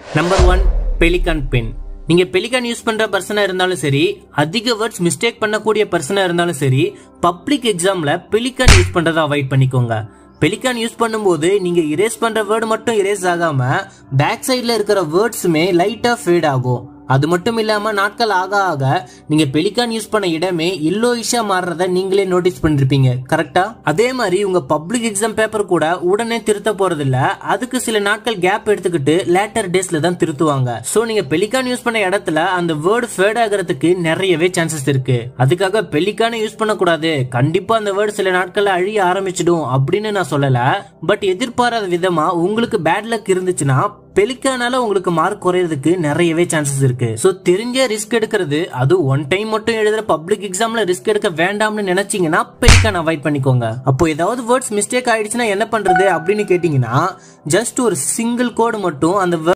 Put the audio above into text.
number one Pelikan pen நீங்க Pelikan use பண்ற பர்சனா இருந்தாலும் சரி அதிக வேர்ட்ஸ் மிஸ்டேக் பண்ணக்கூடிய பர்சனா இருந்தாலும் சரி பப்ளிக் எக்ஸாம்ல பெலிகான் யூஸ் பண்றதை அவாய்ட் பண்ணிக்கோங்க பெலிகான் யூஸ் பண்ணும்போது நீங்க இரேஸ் பண்ற வேர்டு மட்டும் இரேஸ் ஆகாம பேக் சைடுல இருக்கிற வேர்ட்ஸுமே லைட்டா ஃபேட் ஆகும் அது மட்டும் இல்லாம நாட்கள் ஆக ஆக நீங்க பெலிகான் யூஸ் பண்ண இடமே இல்லோயிஷா மாறுறத நீங்களே நோட்டீஸ் பண்ணிருப்பீங்க கரெக்டா அதே மாதிரி உங்க பப்ளிக் எக்ஸாம் பேப்பர் கூட உடனே திருத்த போறது இல்ல அதுக்கு சில நாட்கள் கேப் எடுத்துக்கிட்டு லேட்டர் டேஸ்ல தான் திருத்துவாங்க சோ நீங்க பெலிகான் யூஸ் பண்ண இடத்துல அந்த வேர்டு ஃபேட் ஆகிறதுக்கு நிறையவே சான்சஸ் இருக்கு அதுக்காக பெலிகானை யூஸ் பண்ணக்கூடாது கண்டிப்பா அந்த வேர்டு சில நாட்கள்ல அழிய ஆரம்பிச்சிடும் அப்படின்னு நான் சொல்லல பட் எதிர்பாராத விதமா உங்களுக்கு பேட் லக் இருந்துச்சுன்னா பெலிக்கானால உங்களுக்கு மார்க் குறையறதுக்கு நிறையவே சான்சஸ் இருக்கு சோ தெரிஞ்ச ரிஸ்க் எடுக்கிறது அது ஒன் டைம் மட்டும் எழுதுற பப்ளிக் எக்ஸாம்ல ரிஸ்க் எடுக்க வேண்டாம்னு நினைச்சீங்கன்னா பெலிக்கான் அவாய்ட் பண்ணிக்கோங்க அப்போ ஏதாவது வேர்ட்ஸ் மிஸ்டேக் ஆயிடுச்சுன்னா என்ன பண்றது அப்படின்னு கேட்டீங்கன்னா ஜஸ்ட் ஒரு சிங்கிள் கோடு மட்டும் அந்த